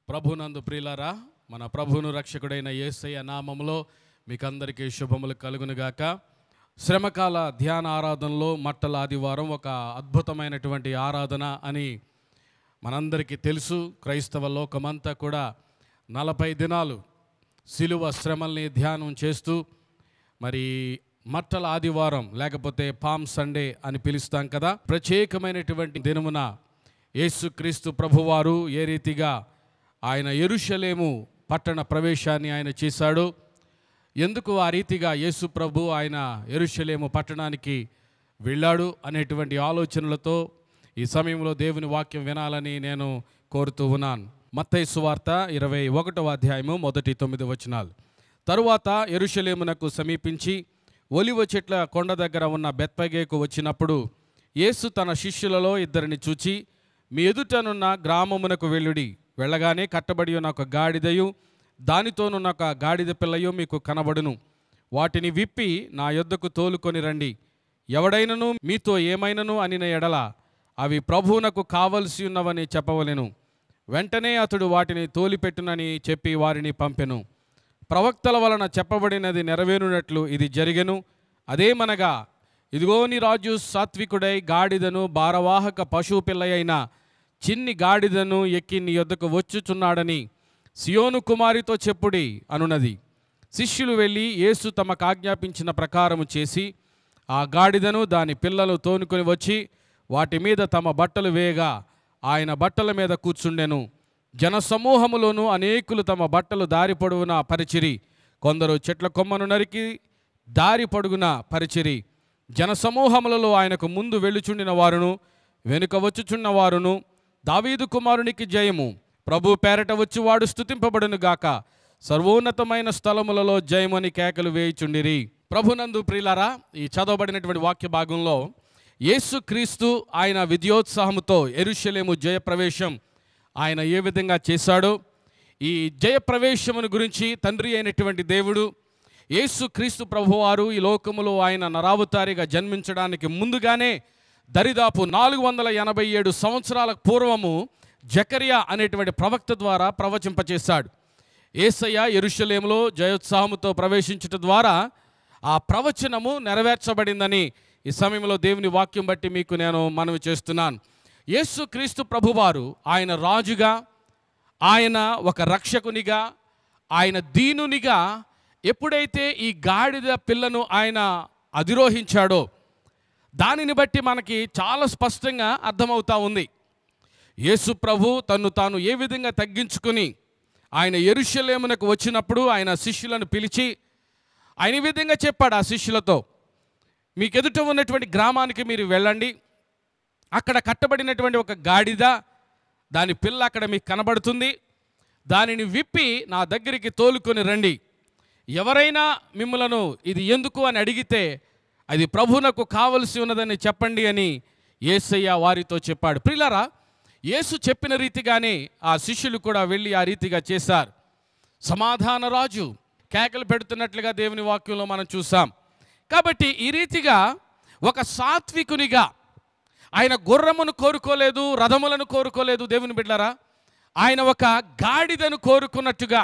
ప్రభునందు ప్రియులారా మన ప్రభువును రక్షకుడైన యేసయ్య నామములో మీకందరికీ శుభములు కలుగునుగాక శ్రమకాల ధ్యాన ఆరాధనలో మట్టల ఆదివారం ఒక అద్భుతమైనటువంటి ఆరాధన అని మనందరికీ తెలుసు క్రైస్తవ లోకమంతా కూడా నలభై దినాలు సిలువ శ్రమల్ని ధ్యానం చేస్తూ మరి మట్టల ఆదివారం లేకపోతే పామ్ సండే అని పిలుస్తాం కదా ప్రత్యేకమైనటువంటి దినమున యేసుక్రీస్తు ప్రభువారు ఏ రీతిగా ఆయన ఎరుషలేము పట్టణ ప్రవేశాన్ని ఆయన చేశాడు ఎందుకు ఆ రీతిగా యేసు ప్రభు ఆయన ఎరుషలేము పట్టణానికి వెళ్ళాడు అనేటువంటి ఆలోచనలతో ఈ సమయంలో దేవుని వాక్యం వినాలని నేను కోరుతూ ఉన్నాను మత్తయి సువార్త ఇరవై ఒకటవ అధ్యాయము మొదటి తొమ్మిది వచనాలు తరువాత ఎరుషలేమునకు సమీపించి ఒలివ చెట్ల కొండ దగ్గర ఉన్న బెత్పగేకు వచ్చినప్పుడు యేసు తన శిష్యులలో ఇద్దరిని చూచి మీ ఎదుటనున్న గ్రామమునకు వెళ్ళుడి వెళ్ళగానే కట్టబడి ఉన్న ఒక గాడిదయు దానితోనున్న ఒక గాడిద పిల్లయు మీకు కనబడును వాటిని విప్పి నా యొద్దకు తోలుకొని రండి ఎవడైనను మీతో ఏమైనను అనిన ఎడల అవి ప్రభువునకు కావలసి ఉన్నవని చెప్పవలెను వెంటనే అతడు వాటిని తోలిపెట్టునని చెప్పి వారిని పంపెను ప్రవక్తల వలన చెప్పబడినది నెరవేరునట్లు ఇది జరిగెను అదేమనగా ఇదిగో నీ రాజు సాత్వికుడై గాడిదను భారవాహక పశువు పిల్లయైన చిన్ని గాడిదను ఎక్కి నీ యొద్దకు వచ్చుచున్నాడని సియోను కుమారితో చెప్పుడి అనున్నది శిష్యులు వెళ్ళి యేసు తమకు ఆజ్ఞాపించిన ప్రకారము చేసి ఆ గాడిదను దాని పిల్లలు తోనుకొని వచ్చి వాటి మీద తమ బట్టలు వేయగా ఆయన బట్టల మీద కూర్చుండెను జనసమూహములోను అనేకులు తమ బట్టలు దారి పొడవున పరిచిరి కొందరు చెట్ల కొమ్మను నరికి దారి పొడుగున పరిచిరి జనసమూహములలో ఆయనకు ముందు వెళ్ళుచుండిన వారును వెనుక వచ్చుచున్న వారును దావీదు కుమారునికి జయము ప్రభు పేరట వచ్చి స్థుతింపబడును గాక సర్వోన్నతమైన స్థలములలో జయమని కేకలు వేయుచుండిరి ప్రభునందు ప్రియులారా ఈ చదవబడినటువంటి వాక్య భాగంలో యేసు క్రీస్తు ఆయన విద్యోత్సాహముతో ఎరుషలేము జయప్రవేశం ఆయన ఏ విధంగా చేశాడో ఈ జయప్రవేశమును గురించి తండ్రి అయినటువంటి దేవుడు యేసు క్రీస్తు ప్రభువారు ఈ లోకములో ఆయన నరావతారిగా జన్మించడానికి ముందుగానే దరిదాపు నాలుగు వందల ఎనభై ఏడు సంవత్సరాల పూర్వము జకరియా అనేటువంటి ప్రవక్త ద్వారా ప్రవచింపచేశాడు ఏసయ్య ఎరుషలేములో జయోత్సాహముతో ప్రవేశించట ద్వారా ఆ ప్రవచనము నెరవేర్చబడిందని ఈ సమయంలో దేవుని వాక్యం బట్టి మీకు నేను మనవి చేస్తున్నాను యేసు క్రీస్తు ప్రభువారు ఆయన రాజుగా ఆయన ఒక రక్షకునిగా ఆయన దీనునిగా ఎప్పుడైతే ఈ గాడిద పిల్లను ఆయన అధిరోహించాడో దానిని బట్టి మనకి చాలా స్పష్టంగా అర్థమవుతా ఉంది యేసు ప్రభు తను తాను ఏ విధంగా తగ్గించుకుని ఆయన ఎరుషలేమునకు వచ్చినప్పుడు ఆయన శిష్యులను పిలిచి ఆయన ఈ విధంగా చెప్పాడు ఆ శిష్యులతో మీకు ఎదుట ఉన్నటువంటి గ్రామానికి మీరు వెళ్ళండి అక్కడ కట్టబడినటువంటి ఒక గాడిద దాని పిల్ల అక్కడ మీకు కనబడుతుంది దానిని విప్పి నా దగ్గరికి తోలుకొని రండి ఎవరైనా మిమ్మలను ఇది ఎందుకు అని అడిగితే అది ప్రభునకు కావలసి ఉన్నదని చెప్పండి అని యేసయ్య వారితో చెప్పాడు ప్రిలరా యేసు చెప్పిన రీతిగానే ఆ శిష్యులు కూడా వెళ్ళి ఆ రీతిగా చేశారు సమాధాన రాజు కేకలు పెడుతున్నట్లుగా దేవుని వాక్యంలో మనం చూసాం కాబట్టి ఈ రీతిగా ఒక సాత్వికునిగా ఆయన గుర్రమును కోరుకోలేదు రథములను కోరుకోలేదు దేవుని బిడ్డరా ఆయన ఒక గాడిదను కోరుకున్నట్టుగా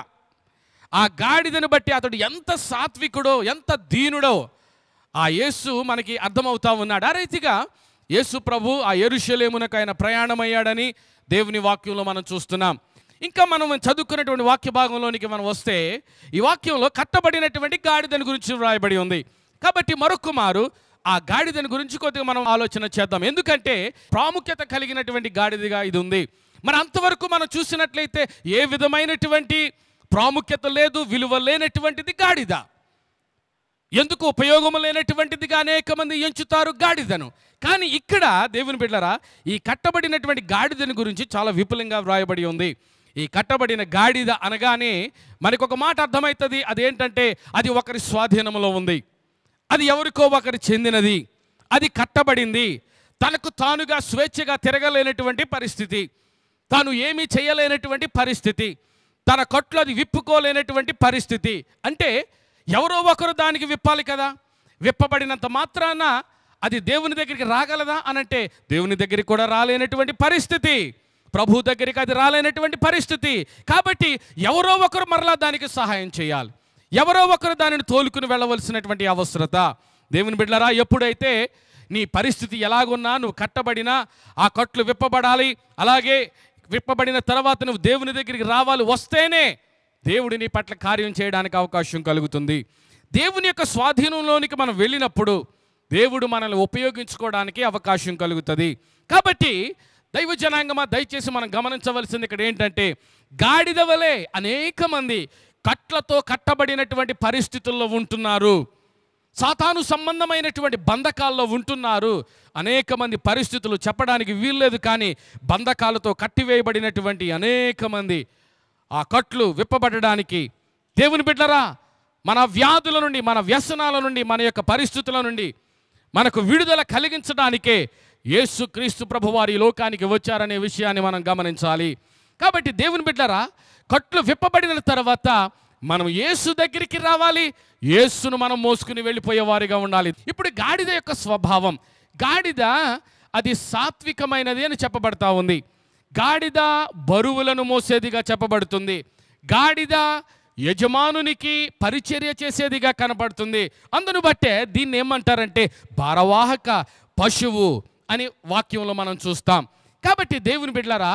ఆ గాడిదను బట్టి అతడు ఎంత సాత్వికుడో ఎంత దీనుడో ఆ యేసు మనకి అర్థమవుతా ఉన్నాడు ఆ రీతిగా యేసు ప్రభు ఆ ఎరుషలేమునకు ఆయన ప్రయాణమయ్యాడని దేవుని వాక్యంలో మనం చూస్తున్నాం ఇంకా మనం చదువుకున్నటువంటి వాక్య భాగంలోనికి మనం వస్తే ఈ వాక్యంలో కట్టబడినటువంటి గాడిదని గురించి వ్రాయబడి ఉంది కాబట్టి మరొక మారు ఆ గాడిదని గురించి కొద్దిగా మనం ఆలోచన చేద్దాం ఎందుకంటే ప్రాముఖ్యత కలిగినటువంటి గాడిదగా ఇది ఉంది మరి అంతవరకు మనం చూసినట్లయితే ఏ విధమైనటువంటి ప్రాముఖ్యత లేదు విలువ లేనటువంటిది గాడిద ఎందుకు ఉపయోగం లేనటువంటిదిగా అనేక మంది ఎంచుతారు గాడిదను కానీ ఇక్కడ దేవుని బిడ్డరా ఈ కట్టబడినటువంటి గాడిదని గురించి చాలా విపులంగా వ్రాయబడి ఉంది ఈ కట్టబడిన గాడిద అనగానే మనకు ఒక మాట అర్థమవుతుంది అదేంటంటే అది ఒకరి స్వాధీనంలో ఉంది అది ఎవరికో ఒకరి చెందినది అది కట్టబడింది తనకు తానుగా స్వేచ్ఛగా తిరగలేనటువంటి పరిస్థితి తాను ఏమీ చేయలేనటువంటి పరిస్థితి తన కొట్లు అది విప్పుకోలేనటువంటి పరిస్థితి అంటే ఎవరో ఒకరు దానికి విప్పాలి కదా విప్పబడినంత మాత్రాన అది దేవుని దగ్గరికి రాగలదా అనంటే దేవుని దగ్గరికి కూడా రాలేనటువంటి పరిస్థితి ప్రభు దగ్గరికి అది రాలేనటువంటి పరిస్థితి కాబట్టి ఎవరో ఒకరు మరలా దానికి సహాయం చేయాలి ఎవరో ఒకరు దానిని తోలుకుని వెళ్ళవలసినటువంటి అవసరత దేవుని బిడ్డలారా ఎప్పుడైతే నీ పరిస్థితి ఎలాగున్నా నువ్వు కట్టబడినా ఆ కట్లు విప్పబడాలి అలాగే విప్పబడిన తర్వాత నువ్వు దేవుని దగ్గరికి రావాలి వస్తేనే దేవుడు నీ పట్ల కార్యం చేయడానికి అవకాశం కలుగుతుంది దేవుని యొక్క స్వాధీనంలోనికి మనం వెళ్ళినప్పుడు దేవుడు మనల్ని ఉపయోగించుకోవడానికి అవకాశం కలుగుతుంది కాబట్టి దైవ జనాంగమా దయచేసి మనం గమనించవలసింది ఇక్కడ ఏంటంటే గాడిద వలె అనేక మంది కట్లతో కట్టబడినటువంటి పరిస్థితుల్లో ఉంటున్నారు సాతాను సంబంధమైనటువంటి బంధకాల్లో ఉంటున్నారు అనేక మంది పరిస్థితులు చెప్పడానికి వీల్లేదు కానీ బంధకాలతో కట్టివేయబడినటువంటి అనేక మంది ఆ కట్లు విప్పబడడానికి దేవుని బిడ్డరా మన వ్యాధుల నుండి మన వ్యసనాల నుండి మన యొక్క పరిస్థితుల నుండి మనకు విడుదల కలిగించడానికే యేసు క్రీస్తు ప్రభువారి ఈ లోకానికి వచ్చారనే విషయాన్ని మనం గమనించాలి కాబట్టి దేవుని బిడ్డరా కట్లు విప్పబడిన తర్వాత మనం యేసు దగ్గరికి రావాలి యేసును మనం మోసుకుని వెళ్ళిపోయేవారిగా ఉండాలి ఇప్పుడు గాడిద యొక్క స్వభావం గాడిద అది సాత్వికమైనది అని చెప్పబడతా ఉంది గాడిద బరువులను మోసేదిగా చెప్పబడుతుంది గాడిద యజమానునికి పరిచర్య చేసేదిగా కనబడుతుంది అందును బట్టే దీన్ని ఏమంటారంటే భారవాహక పశువు అని వాక్యంలో మనం చూస్తాం కాబట్టి దేవుని బిడ్డలారా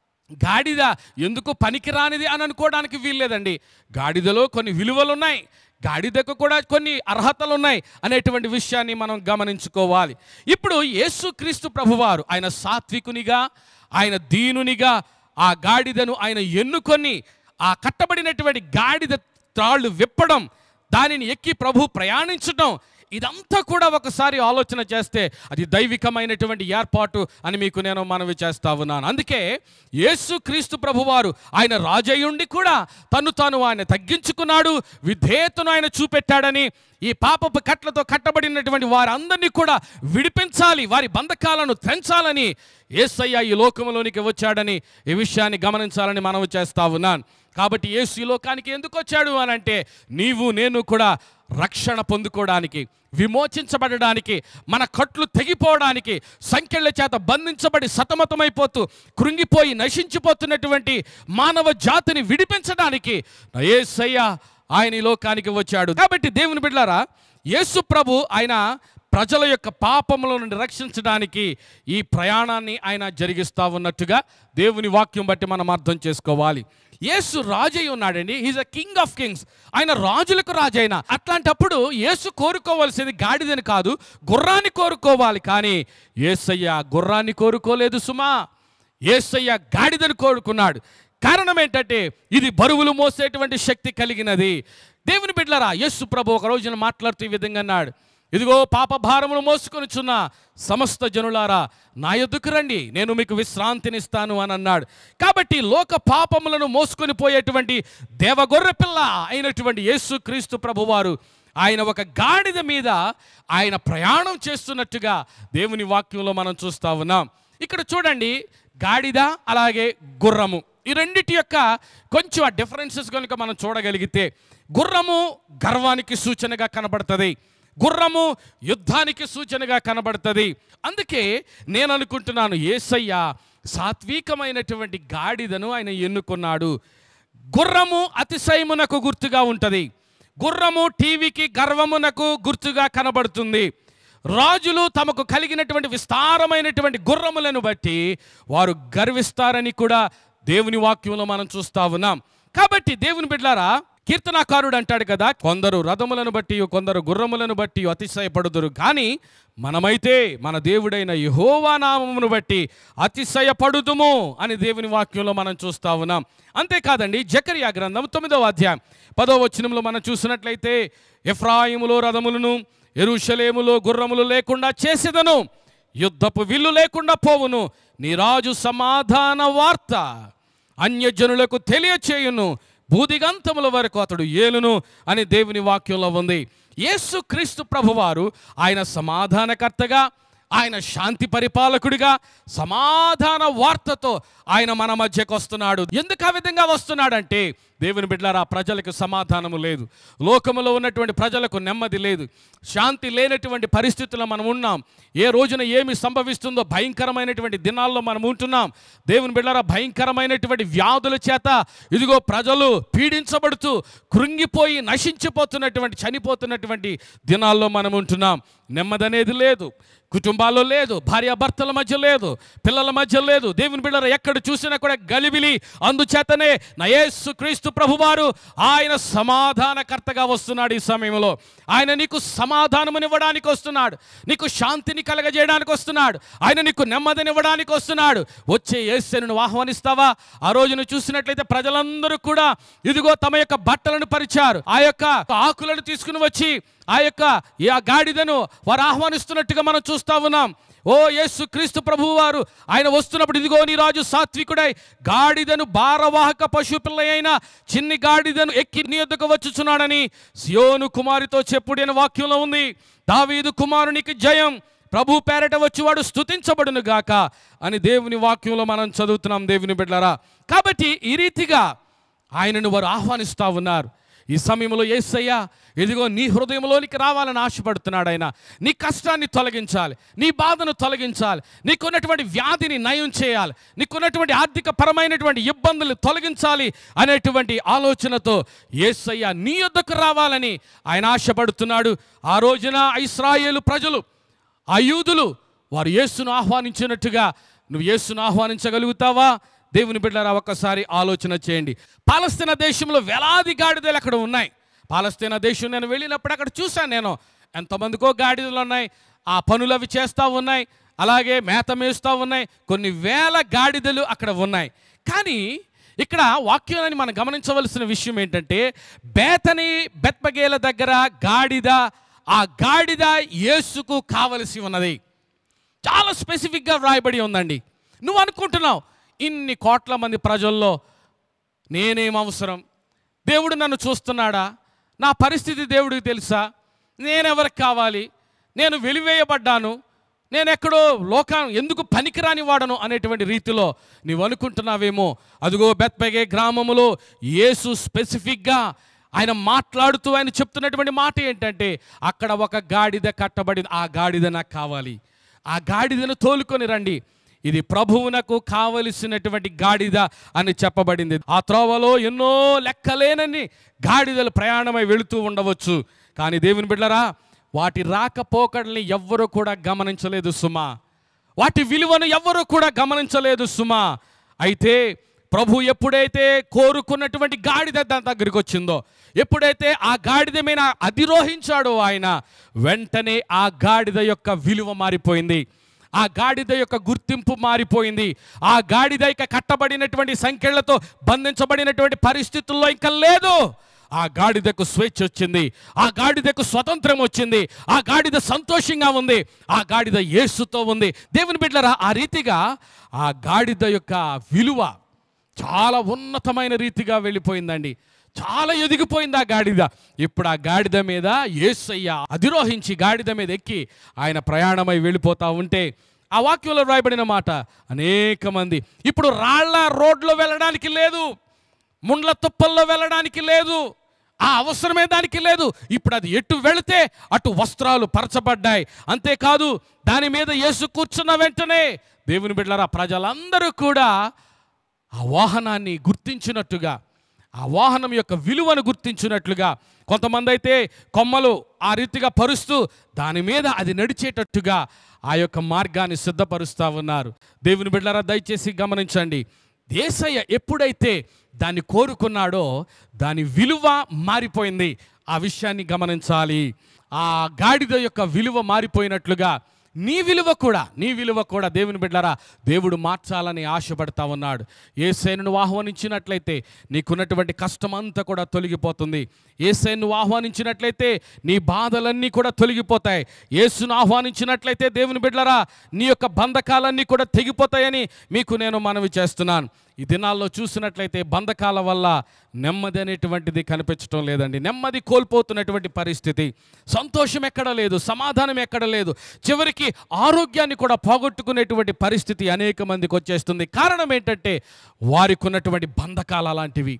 గాడిద ఎందుకు పనికిరానిది అని అనుకోవడానికి వీల్లేదండి గాడిదలో కొన్ని విలువలు ఉన్నాయి గాడిదకు కూడా కొన్ని అర్హతలు ఉన్నాయి అనేటువంటి విషయాన్ని మనం గమనించుకోవాలి ఇప్పుడు యేసుక్రీస్తు ప్రభువారు ఆయన సాత్వికునిగా ఆయన దీనునిగా ఆ గాడిదను ఆయన ఎన్నుకొని ఆ కట్టబడినటువంటి గాడిద త్రాళ్ళు విప్పడం దానిని ఎక్కి ప్రభు ప్రయాణించడం ఇదంతా కూడా ఒకసారి ఆలోచన చేస్తే అది దైవికమైనటువంటి ఏర్పాటు అని మీకు నేను మనవి చేస్తా ఉన్నాను అందుకే యేసు క్రీస్తు ప్రభువారు ఆయన రాజయుండి కూడా తను తాను ఆయన తగ్గించుకున్నాడు విధేయతను ఆయన చూపెట్టాడని ఈ పాపపు కట్లతో కట్టబడినటువంటి వారందరినీ కూడా విడిపించాలి వారి బంధకాలను తెంచాలని ఏసయ్య ఈ లోకంలోనికి వచ్చాడని ఈ విషయాన్ని గమనించాలని మనవి చేస్తా ఉన్నాను కాబట్టి యేసు ఈ లోకానికి ఎందుకు వచ్చాడు అని అంటే నీవు నేను కూడా రక్షణ పొందుకోవడానికి విమోచించబడడానికి మన కట్లు తెగిపోవడానికి సంఖ్యల చేత బంధించబడి సతమతమైపోతూ కృంగిపోయి నశించిపోతున్నటువంటి మానవ జాతిని విడిపించడానికి యేసయ్య ఆయన ఈ లోకానికి వచ్చాడు కాబట్టి దేవుని బిడ్డారా యేసు ప్రభు ఆయన ప్రజల యొక్క పాపముల నుండి రక్షించడానికి ఈ ప్రయాణాన్ని ఆయన జరిగిస్తా ఉన్నట్టుగా దేవుని వాక్యం బట్టి మనం అర్థం చేసుకోవాలి యేసు రాజై ఉన్నాడండి is a king of kings ఆయన రాజులకు రాజైన అట్లాంటప్పుడు యేసు కోరుకోవాల్సింది గాడిదని కాదు గుర్రాన్ని కోరుకోవాలి కానీ యేసయ్య గుర్రాన్ని కోరుకోలేదు సుమా యేసయ్య గాడిదని కోరుకున్నాడు కారణం ఏంటంటే ఇది బరువులు మోసేటువంటి శక్తి కలిగినది దేవుని బిడ్డలారా యేసు ప్రభు ఒక రోజున మాట్లాడుతూ ఈ విధంగా అన్నాడు ఇదిగో పాప భారమును మోసుకొనిచున్న సమస్త జనులారా నా ఎద్దుకు రండి నేను మీకు విశ్రాంతినిస్తాను అని అన్నాడు కాబట్టి లోక పాపములను మోసుకొని పోయేటువంటి దేవగొర్రె పిల్ల అయినటువంటి యేసు క్రీస్తు ప్రభువారు ఆయన ఒక గాడిద మీద ఆయన ప్రయాణం చేస్తున్నట్టుగా దేవుని వాక్యంలో మనం చూస్తా ఉన్నాం ఇక్కడ చూడండి గాడిద అలాగే గుర్రము ఈ రెండిటి యొక్క కొంచెం ఆ డిఫరెన్సెస్ కనుక మనం చూడగలిగితే గుర్రము గర్వానికి సూచనగా కనబడుతుంది గుర్రము యుద్ధానికి సూచనగా కనబడుతుంది అందుకే నేను అనుకుంటున్నాను ఏసయ్య సాత్వికమైనటువంటి గాడిదను ఆయన ఎన్నుకున్నాడు గుర్రము అతిశయమునకు గుర్తుగా ఉంటుంది గుర్రము టీవీకి గర్వమునకు గుర్తుగా కనబడుతుంది రాజులు తమకు కలిగినటువంటి విస్తారమైనటువంటి గుర్రములను బట్టి వారు గర్విస్తారని కూడా దేవుని వాక్యంలో మనం చూస్తా ఉన్నాం కాబట్టి దేవుని బిడ్లారా కీర్తనాకారుడు అంటాడు కదా కొందరు రథములను బట్టి కొందరు గుర్రములను బట్టి అతిశయపడుదురు కానీ మనమైతే మన దేవుడైన యహోవా నామమును బట్టి అతిశయపడుదుము అని దేవుని వాక్యంలో మనం చూస్తా ఉన్నాం అంతేకాదండి జకరియా గ్రంథం తొమ్మిదవ అధ్యాయం పదో వచనంలో మనం చూసినట్లయితే ఎఫ్రాయిములో రథములను ఎరుషలేములో గుర్రములు లేకుండా చేసేదను యుద్ధపు విల్లు లేకుండా పోవును నీ రాజు సమాధాన వార్త అన్యజనులకు తెలియచేయును భూదిగంతముల వరకు అతడు ఏలును అని దేవుని వాక్యంలో ఉంది యేసు క్రీస్తు ప్రభువారు ఆయన సమాధానకర్తగా ఆయన శాంతి పరిపాలకుడిగా సమాధాన వార్తతో ఆయన మన మధ్యకు వస్తున్నాడు ఎందుకు ఆ విధంగా వస్తున్నాడంటే దేవుని బిడ్డలారా ప్రజలకు సమాధానము లేదు లోకములో ఉన్నటువంటి ప్రజలకు నెమ్మది లేదు శాంతి లేనటువంటి పరిస్థితుల్లో మనం ఉన్నాం ఏ రోజున ఏమి సంభవిస్తుందో భయంకరమైనటువంటి దినాల్లో మనం ఉంటున్నాం దేవుని బిడ్డలారా భయంకరమైనటువంటి వ్యాధుల చేత ఇదిగో ప్రజలు పీడించబడుతూ కృంగిపోయి నశించిపోతున్నటువంటి చనిపోతున్నటువంటి దినాల్లో మనం ఉంటున్నాం నెమ్మది అనేది లేదు కుటుంబాల్లో లేదు భార్యాభర్తల మధ్య లేదు పిల్లల మధ్య లేదు దేవుని బిడ్డలు ఎక్కడ చూసినా కూడా గలిబిలి అందుచేతనే నయేసు క్రీస్తు ప్రభువారు ఆయన సమాధానకర్తగా వస్తున్నాడు ఈ సమయంలో ఆయన నీకు సమాధానమునివ్వడానికి వస్తున్నాడు నీకు శాంతిని కలగజేయడానికి వస్తున్నాడు ఆయన నీకు నెమ్మదినివ్వడానికి వస్తున్నాడు వచ్చే యేసును నువ్వు ఆహ్వానిస్తావా ఆ రోజు నువ్వు చూసినట్లయితే ప్రజలందరూ కూడా ఇదిగో తమ యొక్క బట్టలను పరిచారు ఆ యొక్క ఆకులను తీసుకుని వచ్చి ఆ యొక్క ఈ ఆ గాడిదను వారు ఆహ్వానిస్తున్నట్టుగా మనం చూస్తా ఉన్నాం ఓ యేసు క్రీస్తు ప్రభువు వారు ఆయన వస్తున్నప్పుడు ఇదిగో నీ రాజు సాత్వికుడై గాడిదను భారవాహక పశు పిల్ల అయిన చిన్ని గాడిదను ఎక్కి నీ యొద్దకు వచ్చుచున్నాడని సియోను కుమారితో చెప్పుడు అనే వాక్యంలో ఉంది దావీదు కుమారునికి జయం ప్రభు పేరట వచ్చేవాడు స్తుతించబడును గాక అని దేవుని వాక్యంలో మనం చదువుతున్నాం దేవుని బిడ్డలారా కాబట్టి ఈ రీతిగా ఆయనను వారు ఆహ్వానిస్తూ ఉన్నారు ఈ సమయంలో ఏసయ్య ఇదిగో నీ హృదయంలోనికి రావాలని ఆశపడుతున్నాడు ఆయన నీ కష్టాన్ని తొలగించాలి నీ బాధను తొలగించాలి నీకున్నటువంటి వ్యాధిని నయం చేయాలి నీకున్నటువంటి ఆర్థిక పరమైనటువంటి ఇబ్బందులు తొలగించాలి అనేటువంటి ఆలోచనతో ఏసయ్య నీ యొద్దకు రావాలని ఆయన ఆశపడుతున్నాడు ఆ రోజున ఇస్రాయేలు ప్రజలు ఆ యూదులు వారు యేసును ఆహ్వానించినట్టుగా నువ్వు యేసును ఆహ్వానించగలుగుతావా దేవుని బిడ్డరా ఒక్కసారి ఆలోచన చేయండి పాలస్తీనా దేశంలో వేలాది గాడిదలు అక్కడ ఉన్నాయి పాలస్తీనా దేశం నేను వెళ్ళినప్పుడు అక్కడ చూశాను నేను ఎంతమందికో గాడిదలు ఉన్నాయి ఆ పనులు అవి చేస్తూ ఉన్నాయి అలాగే మేత మేస్తూ ఉన్నాయి కొన్ని వేల గాడిదలు అక్కడ ఉన్నాయి కానీ ఇక్కడ వాక్యాన్ని మనం గమనించవలసిన విషయం ఏంటంటే బేతని బెత్పగేల దగ్గర గాడిద ఆ గాడిద యేసుకు కావలసి ఉన్నది చాలా స్పెసిఫిక్గా వ్రాయబడి ఉందండి నువ్వు అనుకుంటున్నావు ఇన్ని కోట్ల మంది ప్రజల్లో నేనేం అవసరం దేవుడు నన్ను చూస్తున్నాడా నా పరిస్థితి దేవుడికి తెలుసా నేనెవరికి కావాలి నేను వెలివేయబడ్డాను నేను ఎక్కడో లోకం ఎందుకు పనికిరాని వాడను అనేటువంటి రీతిలో నీవు అనుకుంటున్నావేమో అదిగో బెత్బెగే గ్రామములో యేసు స్పెసిఫిక్గా ఆయన మాట్లాడుతూ ఆయన చెప్తున్నటువంటి మాట ఏంటంటే అక్కడ ఒక గాడిద కట్టబడింది ఆ గాడిద నాకు కావాలి ఆ గాడిదను తోలుకొని రండి ఇది ప్రభువునకు కావలసినటువంటి గాడిద అని చెప్పబడింది ఆ త్రోవలో ఎన్నో లెక్కలేనని గాడిదలు ప్రయాణమై వెళుతూ ఉండవచ్చు కానీ దేవుని బిడ్డరా వాటి రాకపోకడల్ని ఎవ్వరూ కూడా గమనించలేదు సుమా వాటి విలువను ఎవ్వరూ కూడా గమనించలేదు సుమా అయితే ప్రభు ఎప్పుడైతే కోరుకున్నటువంటి గాడిద దాని దగ్గరికి వచ్చిందో ఎప్పుడైతే ఆ గాడిద మీద అధిరోహించాడో ఆయన వెంటనే ఆ గాడిద యొక్క విలువ మారిపోయింది ఆ గాడిద యొక్క గుర్తింపు మారిపోయింది ఆ గాడిద ఇక కట్టబడినటువంటి సంఖ్యలతో బంధించబడినటువంటి పరిస్థితుల్లో ఇంకా లేదు ఆ గాడిదకు స్వేచ్ఛ వచ్చింది ఆ గాడిదకు స్వతంత్రం వచ్చింది ఆ గాడిద సంతోషంగా ఉంది ఆ గాడిద యేసుతో ఉంది దేవుని బిడ్డరా ఆ రీతిగా ఆ గాడిద యొక్క విలువ చాలా ఉన్నతమైన రీతిగా వెళ్ళిపోయిందండి చాలా ఎదిగిపోయింది ఆ గాడిద ఇప్పుడు ఆ గాడిద మీద యేసయ్య అధిరోహించి గాడిద మీద ఎక్కి ఆయన ప్రయాణమై వెళ్ళిపోతా ఉంటే ఆ వాక్యంలో రాయబడిన మాట అనేక మంది ఇప్పుడు రాళ్ల రోడ్లో వెళ్ళడానికి లేదు ముండ్ల తుప్పల్లో వెళ్ళడానికి లేదు ఆ అవసరమే దానికి లేదు ఇప్పుడు అది ఎటు వెళితే అటు వస్త్రాలు పరచబడ్డాయి అంతేకాదు దాని మీద యేసు కూర్చున్న వెంటనే దేవుని బిడ్డలారా ప్రజలందరూ కూడా ఆ వాహనాన్ని గుర్తించినట్టుగా ఆ వాహనం యొక్క విలువను గుర్తించినట్లుగా కొంతమంది అయితే కొమ్మలు ఆ రీతిగా పరుస్తూ దాని మీద అది నడిచేటట్టుగా ఆ యొక్క మార్గాన్ని సిద్ధపరుస్తూ ఉన్నారు దేవుని బిడ్డలారా దయచేసి గమనించండి దేశయ్య ఎప్పుడైతే దాన్ని కోరుకున్నాడో దాని విలువ మారిపోయింది ఆ విషయాన్ని గమనించాలి ఆ గాడిద యొక్క విలువ మారిపోయినట్లుగా నీ విలువ కూడా నీ విలువ కూడా దేవుని బిడ్డరా దేవుడు మార్చాలని ఆశపడతా ఉన్నాడు ఏ నువ్వు ఆహ్వానించినట్లయితే నీకున్నటువంటి కష్టం అంతా కూడా తొలగిపోతుంది ఏ నువ్వు ఆహ్వానించినట్లయితే నీ బాధలన్నీ కూడా తొలగిపోతాయి యేసును ఆహ్వానించినట్లయితే దేవుని బిడ్డలరా నీ యొక్క బంధకాలన్నీ కూడా తెగిపోతాయని మీకు నేను మనవి చేస్తున్నాను ఈ దినాల్లో చూసినట్లయితే బంధకాల వల్ల నెమ్మది అనేటువంటిది కనిపించడం లేదండి నెమ్మది కోల్పోతున్నటువంటి పరిస్థితి సంతోషం ఎక్కడ లేదు సమాధానం ఎక్కడ లేదు చివరికి ఆరోగ్యాన్ని కూడా పోగొట్టుకునేటువంటి పరిస్థితి అనేక మందికి వచ్చేస్తుంది కారణం ఏంటంటే వారికి ఉన్నటువంటి బంధకాలు అలాంటివి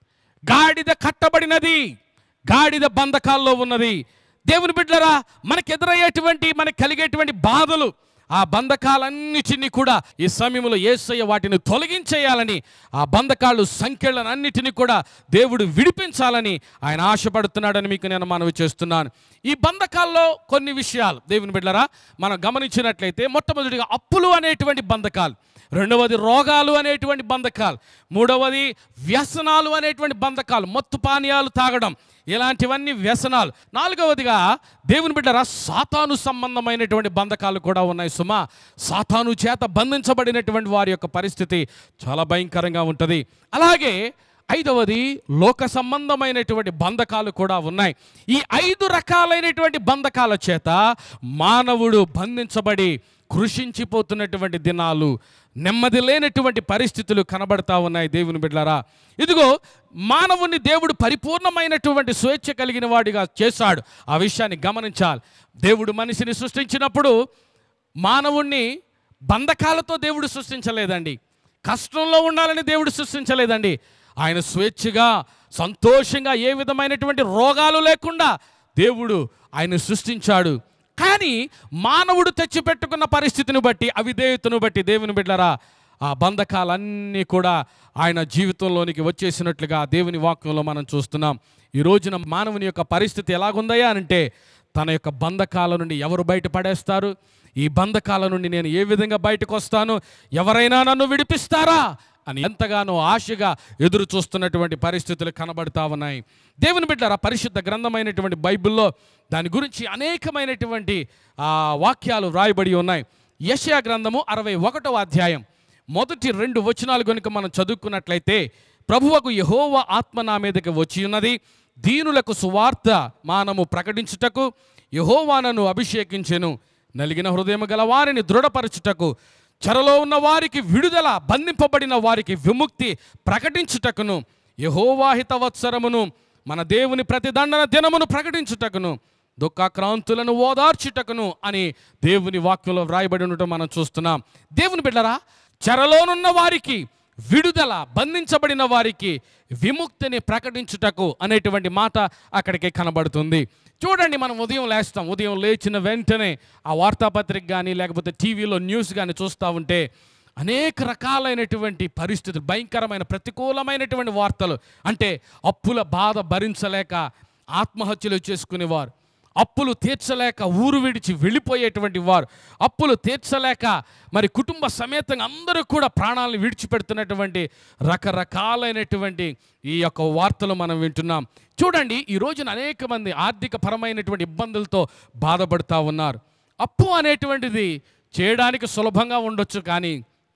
గాడిద కట్టబడినది గాడిద బంధకాల్లో ఉన్నది దేవుని బిడ్డరా మనకు ఎదురయ్యేటువంటి మనకు కలిగేటువంటి బాధలు ఆ బంధకాలన్నిటినీ కూడా ఈ సమయంలో ఏసయ్య వాటిని తొలగించేయాలని ఆ బంధకాలు సంఖ్యలన్నిటినీ కూడా దేవుడు విడిపించాలని ఆయన ఆశపడుతున్నాడని మీకు నేను మనవి చేస్తున్నాను ఈ బంధకాల్లో కొన్ని విషయాలు దేవుని బిడ్డరా మనం గమనించినట్లయితే మొట్టమొదటిగా అప్పులు అనేటువంటి బంధకాలు రెండవది రోగాలు అనేటువంటి బంధకాలు మూడవది వ్యసనాలు అనేటువంటి బంధకాలు మత్తు పానీయాలు తాగడం ఇలాంటివన్నీ వ్యసనాలు నాలుగవదిగా దేవుని బిడ్డరా సాతాను సంబంధమైనటువంటి బంధకాలు కూడా ఉన్నాయి సుమా సాతాను చేత బంధించబడినటువంటి వారి యొక్క పరిస్థితి చాలా భయంకరంగా ఉంటుంది అలాగే ఐదవది లోక సంబంధమైనటువంటి బంధకాలు కూడా ఉన్నాయి ఈ ఐదు రకాలైనటువంటి బంధకాల చేత మానవుడు బంధించబడి కృషించిపోతున్నటువంటి దినాలు నెమ్మది లేనటువంటి పరిస్థితులు కనబడతా ఉన్నాయి దేవుని బిడ్డలారా ఇదిగో మానవుని దేవుడు పరిపూర్ణమైనటువంటి స్వేచ్ఛ కలిగిన వాడిగా చేశాడు ఆ విషయాన్ని గమనించాలి దేవుడు మనిషిని సృష్టించినప్పుడు మానవుణ్ణి బంధకాలతో దేవుడు సృష్టించలేదండి కష్టంలో ఉండాలని దేవుడు సృష్టించలేదండి ఆయన స్వేచ్ఛగా సంతోషంగా ఏ విధమైనటువంటి రోగాలు లేకుండా దేవుడు ఆయన సృష్టించాడు కానీ మానవుడు తెచ్చిపెట్టుకున్న పరిస్థితిని బట్టి అవిధేయతను బట్టి దేవుని బిడ్డరా ఆ బంధకాలన్నీ కూడా ఆయన జీవితంలోనికి వచ్చేసినట్లుగా దేవుని వాక్యంలో మనం చూస్తున్నాం ఈ రోజున మానవుని యొక్క పరిస్థితి ఎలాగుందయ్యా అంటే తన యొక్క బంధకాల నుండి ఎవరు బయటపడేస్తారు ఈ బంధకాల నుండి నేను ఏ విధంగా బయటకు వస్తాను ఎవరైనా నన్ను విడిపిస్తారా అని ఎంతగానో ఆశగా ఎదురు చూస్తున్నటువంటి పరిస్థితులు కనబడతా ఉన్నాయి దేవుని బిడ్డరా పరిశుద్ధ గ్రంథమైనటువంటి బైబిల్లో దాని గురించి అనేకమైనటువంటి ఆ, వాక్యాలు వ్రాయబడి ఉన్నాయి యెషయా గ్రంథము అరవై ఒకటవ అధ్యాయం మొదటి రెండు వచనాలు కనుక మనం చదువుకున్నట్లయితే ప్రభువకు యహోవ ఆత్మ నా మీదకి వచ్చి ఉన్నది దీనులకు సువార్త మానము ప్రకటించుటకు యహోవానను అభిషేకించెను నలిగిన హృదయం గల వారిని దృఢపరచుటకు చెరలో ఉన్న వారికి విడుదల బంధింపబడిన వారికి విముక్తి ప్రకటించుటకును యహోవాహిత వత్సరమును మన దేవుని ప్రతిదండన దినమును ప్రకటించుటకును దుఃఖాక్రాంతులను ఓదార్చుటకును అని దేవుని వాక్యంలో వ్రాయబడి ఉండటం మనం చూస్తున్నాం దేవుని బిడ్డరా చెరలోనున్న వారికి విడుదల బంధించబడిన వారికి విముక్తిని ప్రకటించుటకు అనేటువంటి మాట అక్కడికి కనబడుతుంది చూడండి మనం ఉదయం లేస్తాం ఉదయం లేచిన వెంటనే ఆ వార్తాపత్రిక కానీ లేకపోతే టీవీలో న్యూస్ కానీ చూస్తూ ఉంటే అనేక రకాలైనటువంటి పరిస్థితులు భయంకరమైన ప్రతికూలమైనటువంటి వార్తలు అంటే అప్పుల బాధ భరించలేక ఆత్మహత్యలు చేసుకునేవారు అప్పులు తీర్చలేక ఊరు విడిచి వెళ్ళిపోయేటువంటి వారు అప్పులు తీర్చలేక మరి కుటుంబ సమేతంగా అందరూ కూడా ప్రాణాలను విడిచిపెడుతున్నటువంటి రకరకాలైనటువంటి ఈ యొక్క వార్తలు మనం వింటున్నాం చూడండి ఈ రోజున అనేక మంది ఆర్థిక పరమైనటువంటి ఇబ్బందులతో బాధపడుతూ ఉన్నారు అప్పు అనేటువంటిది చేయడానికి సులభంగా ఉండొచ్చు కానీ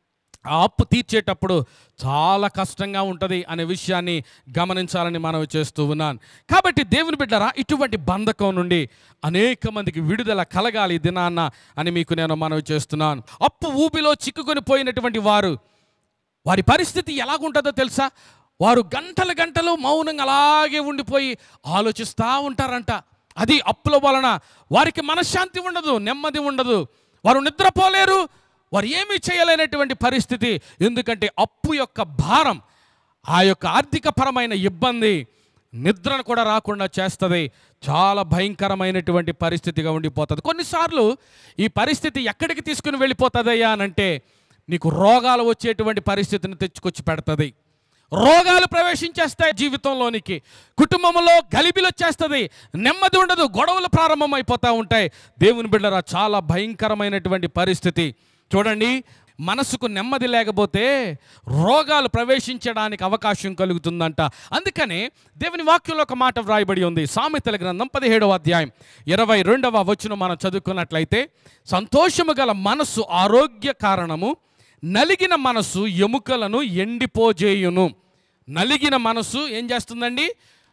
ఆ అప్పు తీర్చేటప్పుడు చాలా కష్టంగా ఉంటుంది అనే విషయాన్ని గమనించాలని మనవి చేస్తూ ఉన్నాను కాబట్టి దేవుని బిడ్డరా ఇటువంటి బంధకం నుండి అనేక మందికి విడుదల కలగాలి ఈ దినాన్న అని మీకు నేను మనవి చేస్తున్నాను అప్పు ఊబిలో చిక్కుకొని పోయినటువంటి వారు వారి పరిస్థితి ఎలాగుంటుందో తెలుసా వారు గంటలు గంటలు మౌనంగా అలాగే ఉండిపోయి ఆలోచిస్తూ ఉంటారంట అది అప్పుల వలన వారికి మనశ్శాంతి ఉండదు నెమ్మది ఉండదు వారు నిద్రపోలేరు వారు ఏమీ చేయలేనటువంటి పరిస్థితి ఎందుకంటే అప్పు యొక్క భారం ఆ యొక్క ఆర్థిక పరమైన ఇబ్బంది నిద్రను కూడా రాకుండా చేస్తుంది చాలా భయంకరమైనటువంటి పరిస్థితిగా ఉండిపోతుంది కొన్నిసార్లు ఈ పరిస్థితి ఎక్కడికి తీసుకుని వెళ్ళిపోతుందయ్యా అని అంటే నీకు రోగాలు వచ్చేటువంటి పరిస్థితిని తెచ్చుకొచ్చి పెడుతుంది రోగాలు ప్రవేశించేస్తాయి జీవితంలోనికి కుటుంబంలో గలిబిలు వచ్చేస్తుంది నెమ్మది ఉండదు గొడవలు ప్రారంభమైపోతూ ఉంటాయి దేవుని బిడ్డరా చాలా భయంకరమైనటువంటి పరిస్థితి చూడండి మనసుకు నెమ్మది లేకపోతే రోగాలు ప్రవేశించడానికి అవకాశం కలుగుతుందంట అందుకనే దేవుని వాక్యంలో ఒక మాట వ్రాయబడి ఉంది సామెతల గ్రంథం పదిహేడవ అధ్యాయం ఇరవై రెండవ వచనం మనం చదువుకున్నట్లయితే సంతోషము గల మనస్సు ఆరోగ్య కారణము నలిగిన మనస్సు ఎముకలను ఎండిపోజేయును నలిగిన మనస్సు ఏం చేస్తుందండి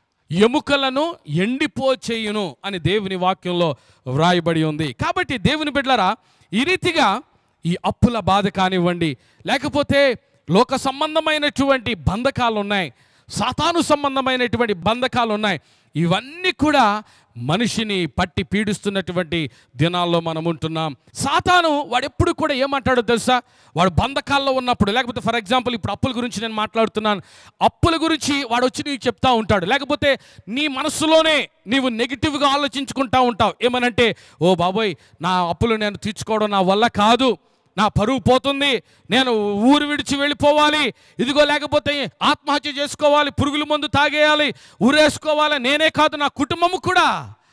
ఎముకలను ఎండిపోచేయును అని దేవుని వాక్యంలో వ్రాయబడి ఉంది కాబట్టి దేవుని బిడ్డలరా ఈ రీతిగా ఈ అప్పుల బాధ కానివ్వండి లేకపోతే లోక సంబంధమైనటువంటి బంధకాలు ఉన్నాయి సాతాను సంబంధమైనటువంటి బంధకాలు ఉన్నాయి ఇవన్నీ కూడా మనిషిని పట్టి పీడిస్తున్నటువంటి దినాల్లో మనం ఉంటున్నాం సాతాను వాడు ఎప్పుడు కూడా ఏమంటాడో తెలుసా వాడు బంధకాల్లో ఉన్నప్పుడు లేకపోతే ఫర్ ఎగ్జాంపుల్ ఇప్పుడు అప్పుల గురించి నేను మాట్లాడుతున్నాను అప్పుల గురించి వాడు వచ్చి నీకు చెప్తా ఉంటాడు లేకపోతే నీ మనస్సులోనే నీవు నెగిటివ్గా ఆలోచించుకుంటా ఉంటావు ఏమనంటే ఓ బాబోయ్ నా అప్పులు నేను తీర్చుకోవడం నా వల్ల కాదు నా పరువు పోతుంది నేను ఊరు విడిచి వెళ్ళిపోవాలి ఇదిగో లేకపోతే ఆత్మహత్య చేసుకోవాలి పురుగుల మందు తాగేయాలి ఊరేసుకోవాలి నేనే కాదు నా కుటుంబము కూడా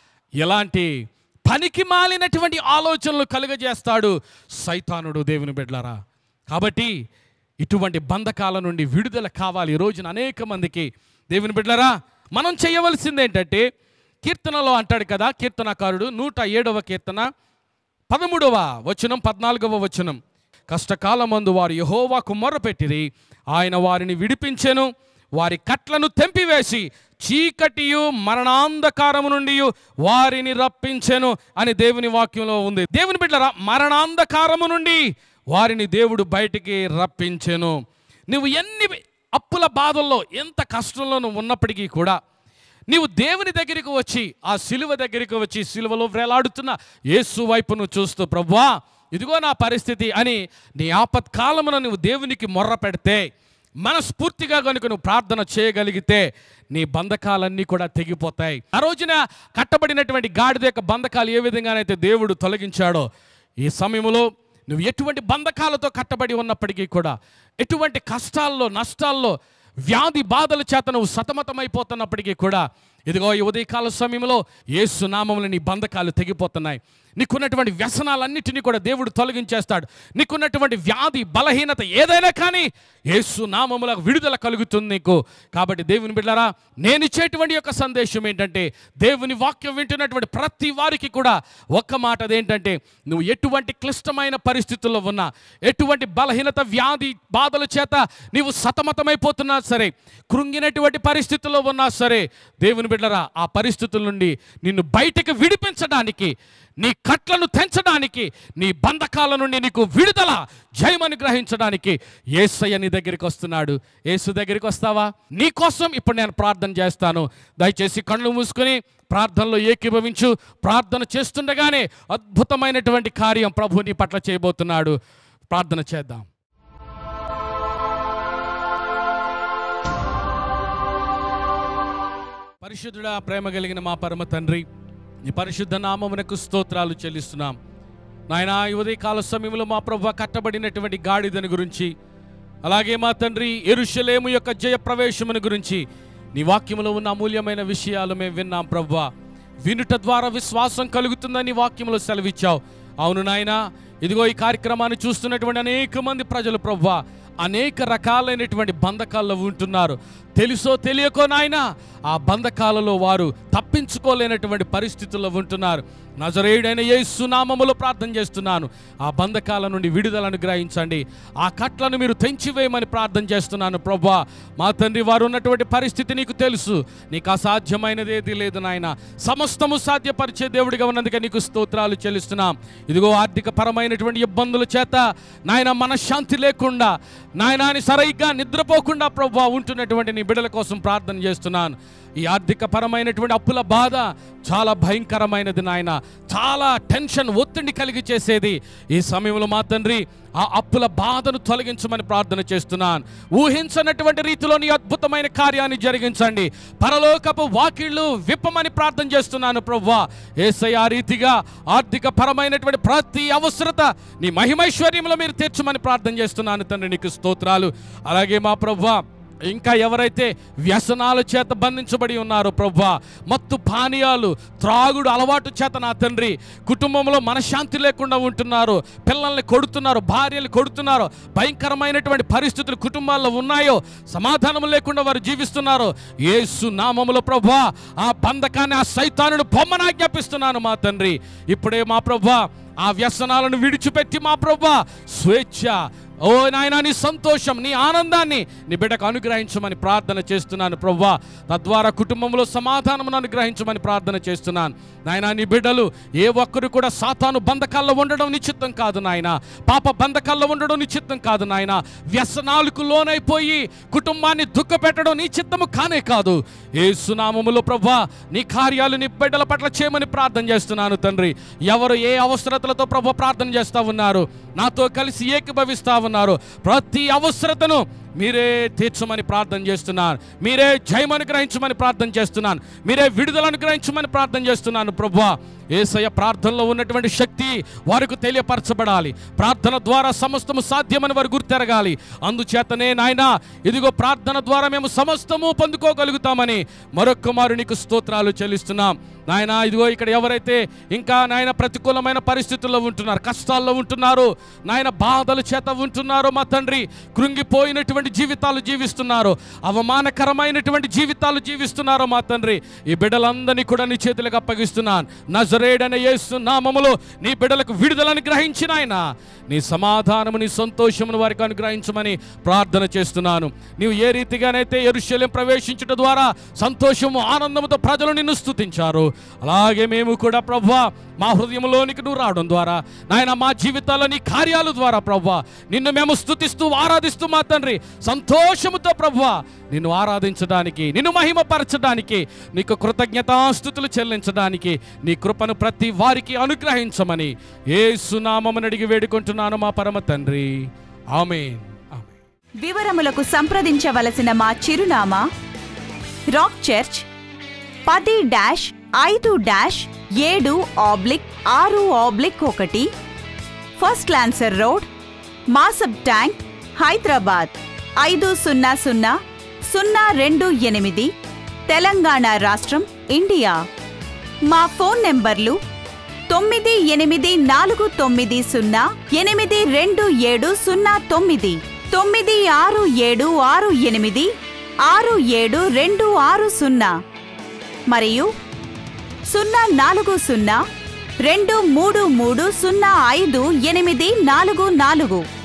ఇలాంటి పనికి మాలినటువంటి ఆలోచనలు కలుగజేస్తాడు సైతానుడు దేవుని బిడ్డలారా కాబట్టి ఇటువంటి బంధకాల నుండి విడుదల కావాలి ఈ రోజున అనేక మందికి దేవుని బిడ్డలారా మనం చేయవలసింది ఏంటంటే కీర్తనలో అంటాడు కదా కీర్తనకారుడు నూట ఏడవ కీర్తన పదమూడవ వచనం పద్నాలుగవ వచనం కష్టకాలమందు వారు యహోవాకు మొర్రపెట్టిరి ఆయన వారిని విడిపించెను వారి కట్లను తెంపివేసి చీకటియు మరణాంధకారము నుండి వారిని రప్పించెను అని దేవుని వాక్యంలో ఉంది దేవుని బిడ్డరా మరణాంధకారము నుండి వారిని దేవుడు బయటికి రప్పించెను నువ్వు ఎన్ని అప్పుల బాధల్లో ఎంత కష్టంలో నువ్వు ఉన్నప్పటికీ కూడా నీవు దేవుని దగ్గరికి వచ్చి ఆ సిలువ దగ్గరికి వచ్చి సిలువలో వేలాడుతున్న యేసు వైపును చూస్తూ ప్రభువా ఇదిగో నా పరిస్థితి అని నీ ఆపత్కాలమున నువ్వు దేవునికి మొర్ర పెడితే మనస్ఫూర్తిగా కనుక నువ్వు ప్రార్థన చేయగలిగితే నీ బంధకాలన్నీ కూడా తెగిపోతాయి ఆ రోజున కట్టబడినటువంటి గాడిద యొక్క బంధకాలు ఏ విధంగానైతే దేవుడు తొలగించాడో ఈ సమయంలో నువ్వు ఎటువంటి బంధకాలతో కట్టబడి ఉన్నప్పటికీ కూడా ఎటువంటి కష్టాల్లో నష్టాల్లో వ్యాధి బాధల చేత నువ్వు సతమతమైపోతున్నప్పటికీ కూడా ఇదిగో ఈ ఉదయకాల సమయంలో యేసు నామంలో నీ బంధకాలు తెగిపోతున్నాయి నీకున్నటువంటి వ్యసనాలన్నిటినీ కూడా దేవుడు తొలగించేస్తాడు నీకున్నటువంటి వ్యాధి బలహీనత ఏదైనా కానీ యేసు నామముల విడుదల కలుగుతుంది నీకు కాబట్టి దేవుని బిడ్డారా నేను ఇచ్చేటువంటి యొక్క సందేశం ఏంటంటే దేవుని వాక్యం వింటున్నటువంటి ప్రతి వారికి కూడా ఒక్క మాట అదేంటంటే నువ్వు ఎటువంటి క్లిష్టమైన పరిస్థితుల్లో ఉన్నా ఎటువంటి బలహీనత వ్యాధి బాధల చేత నీవు సతమతమైపోతున్నా సరే కృంగినటువంటి పరిస్థితుల్లో ఉన్నా సరే దేవుని బిడ్డరా ఆ పరిస్థితుల నుండి నిన్ను బయటకు విడిపించడానికి నీ కట్లను తెంచడానికి నీ బంధకాల నుండి నీకు విడుదల జయమని గ్రహించడానికి ఏసయ్య నీ దగ్గరికి వస్తున్నాడు యేసు దగ్గరికి వస్తావా నీ కోసం ఇప్పుడు నేను ప్రార్థన చేస్తాను దయచేసి కళ్ళు మూసుకొని ప్రార్థనలో ఏకీభవించు ప్రార్థన చేస్తుండగానే అద్భుతమైనటువంటి కార్యం ప్రభు నీ పట్ల చేయబోతున్నాడు ప్రార్థన చేద్దాం పరిశుద్ధుడా ప్రేమ కలిగిన మా పరమ తండ్రి నీ పరిశుద్ధ నామమునకు స్తోత్రాలు చెల్లిస్తున్నాం నాయన ఈ ఉదయకాల సమయంలో మా ప్రభు కట్టబడినటువంటి గాడిదని గురించి అలాగే మా తండ్రి ఎరుషలేము యొక్క జయ ప్రవేశమును గురించి నీ వాక్యములో ఉన్న అమూల్యమైన విషయాలు మేము విన్నాం ప్రభు వినుట ద్వారా విశ్వాసం కలుగుతుందని వాక్యములో సెలవిచ్చావు అవును నాయన ఇదిగో ఈ కార్యక్రమాన్ని చూస్తున్నటువంటి అనేక మంది ప్రజలు ప్రభు అనేక రకాలైనటువంటి బంధకాల్లో ఉంటున్నారు తెలుసో తెలియకో నాయన ఆ బంధకాలలో వారు తప్పించుకోలేనటువంటి పరిస్థితుల్లో ఉంటున్నారు నజరేయుడైన యేసు నామములో ప్రార్థన చేస్తున్నాను ఆ బంధకాల నుండి విడుదలను గ్రహించండి ఆ కట్లను మీరు తెంచివేయమని ప్రార్థన చేస్తున్నాను ప్రభా మా తండ్రి వారు ఉన్నటువంటి పరిస్థితి నీకు తెలుసు నీకు అసాధ్యమైనది ఏది లేదు నాయన సమస్తము సాధ్యపరిచే దేవుడిగా ఉన్నందుకే నీకు స్తోత్రాలు చెల్లిస్తున్నాం ఇదిగో ఆర్థిక పరమైనటువంటి ఇబ్బందుల చేత నాయన మనశ్శాంతి లేకుండా నాయనాని సరిగ్గా నిద్రపోకుండా ప్రభా ఉంటున్నటువంటి నీ బిడ్డల కోసం ప్రార్థన చేస్తున్నాను ఈ ఆర్థిక పరమైనటువంటి అప్పుల బాధ చాలా భయంకరమైనది నాయన చాలా టెన్షన్ ఒత్తిడి కలిగి చేసేది ఈ సమయంలో మా తండ్రి ఆ అప్పుల బాధను తొలగించమని ప్రార్థన చేస్తున్నాను ఊహించనటువంటి రీతిలో నీ అద్భుతమైన కార్యాన్ని జరిగించండి పరలోకపు వాకిళ్ళు విప్పమని ప్రార్థన చేస్తున్నాను ప్రవ్వా ఏసై ఆ రీతిగా ఆర్థిక పరమైనటువంటి ప్రతి అవసరత నీ మహిమైశ్వర్యంలో మీరు తీర్చమని ప్రార్థన చేస్తున్నాను తండ్రి నీకు స్తోత్రాలు అలాగే మా ప్రవ్వా ఇంకా ఎవరైతే వ్యసనాల చేత బంధించబడి ఉన్నారో ప్రభా మత్తు పానీయాలు త్రాగుడు అలవాటు చేత నా తండ్రి కుటుంబంలో మనశ్శాంతి లేకుండా ఉంటున్నారు పిల్లల్ని కొడుతున్నారు భార్యలు కొడుతున్నారు భయంకరమైనటువంటి పరిస్థితులు కుటుంబాల్లో ఉన్నాయో సమాధానం లేకుండా వారు జీవిస్తున్నారు యేసు నామములో ప్రభా ఆ బంధకాన్ని ఆ సైతానుడు బొమ్మను ఆజ్ఞాపిస్తున్నాను మా తండ్రి ఇప్పుడే మా ప్రభా ఆ వ్యసనాలను విడిచిపెట్టి మా ప్రభా స్వేచ్ఛ ఓ నాయన నీ సంతోషం నీ ఆనందాన్ని నీ బిడ్డకు అనుగ్రహించమని ప్రార్థన చేస్తున్నాను ప్రవ్వా తద్వారా కుటుంబంలో సమాధానమును అనుగ్రహించమని ప్రార్థన చేస్తున్నాను నాయన నీ బిడ్డలు ఏ ఒక్కరు కూడా సాతాను బంధకాల్లో ఉండడం నిశ్చితం కాదు నాయన పాప బంధకాల్లో ఉండడం నిశ్చితం కాదు నాయన వ్యసనాలకు లోనైపోయి కుటుంబాన్ని దుఃఖపెట్టడం నీ చిత్తము కానే కాదు ఏ సునామములో ప్రవ్వా నీ కార్యాలు నీ బిడ్డల పట్ల చేయమని ప్రార్థన చేస్తున్నాను తండ్రి ఎవరు ఏ అవసరతలతో ప్రభు ప్రార్థన చేస్తా ఉన్నారు నాతో కలిసి ఏకీభవిస్తా ఉన్నారు ప్రతి అవసరతను మీరే తీర్చమని ప్రార్థన చేస్తున్నాను మీరే జయం అనుగ్రహించమని ప్రార్థన చేస్తున్నాను మీరే విడుదల అనుగ్రహించమని ప్రార్థన చేస్తున్నాను ప్రభువా ఏసయ్య ప్రార్థనలో ఉన్నటువంటి శక్తి వారికి తెలియపరచబడాలి ప్రార్థన ద్వారా సమస్తము సాధ్యమని వారు గుర్తెరగాలి అందుచేతనే నాయన ఇదిగో ప్రార్థన ద్వారా మేము సమస్తము పొందుకోగలుగుతామని మరొక్క మారు నీకు స్తోత్రాలు చెల్లిస్తున్నాం నాయన ఇదిగో ఇక్కడ ఎవరైతే ఇంకా నాయన ప్రతికూలమైన పరిస్థితుల్లో ఉంటున్నారు కష్టాల్లో ఉంటున్నారు నాయన బాధల చేత ఉంటున్నారో మా తండ్రి కృంగిపోయినటువంటి జీవితాలు జీవిస్తున్నారు అవమానకరమైనటువంటి జీవితాలు జీవిస్తున్నారో మా తండ్రి ఈ బిడ్డలందరినీ కూడా నీ చేతులకు అప్పగిస్తున్నాను నజరేడని యేసు నామములో నీ బిడ్డలకు విడుదలని గ్రహించిన ఆయన నీ సమాధానము నీ సంతోషమును వారికి అనుగ్రహించమని ప్రార్థన చేస్తున్నాను నీవు ఏ రీతిగానైతే ఎరుశల్యం ప్రవేశించడం ద్వారా సంతోషము ఆనందముతో ప్రజలు నిన్ను స్తుతించారు అలాగే మేము కూడా ప్రభా మా హృదయంలోనికి నువ్వు రావడం ద్వారా నాయన మా జీవితాల్లో నీ కార్యాల ద్వారా ప్రభా నిన్ను మేము స్తుతిస్తూ ఆరాధిస్తూ మా తండ్రి సంతోషముతో ప్రభా నిన్ను ఆరాధించడానికి నిన్ను మహిమపరచడానికి నీకు కృతజ్ఞతాస్థుతులు చెల్లించడానికి నీ కృపను ప్రతి వారికి అనుగ్రహించమని ఏ సునామని అడిగి వేడుకుంటున్నాను మా పరమ తండ్రి ఆమెన్ ఆమెన్ వివరములకు సంప్రదించవలసిన మా చిరునామా రాక్ చర్చ్ పది డాష్ ఐదు డాష్ ఏడు ఆబ్లిక్ ఆరు ఆబ్లిక్ ఒకటి first lancer road Masab Tank Hyderabad ఐదు సున్నా సున్నా సున్నా రెండు ఎనిమిది తెలంగాణ రాష్ట్రం ఇండియా మా ఫోన్ నెంబర్లు తొమ్మిది ఎనిమిది నాలుగు తొమ్మిది సున్నా ఎనిమిది రెండు ఏడు సున్నా తొమ్మిది తొమ్మిది ఆరు ఏడు ఆరు ఎనిమిది ఆరు ఏడు రెండు ఆరు సున్నా మరియు సున్నా నాలుగు సున్నా రెండు మూడు మూడు సున్నా ఐదు ఎనిమిది నాలుగు నాలుగు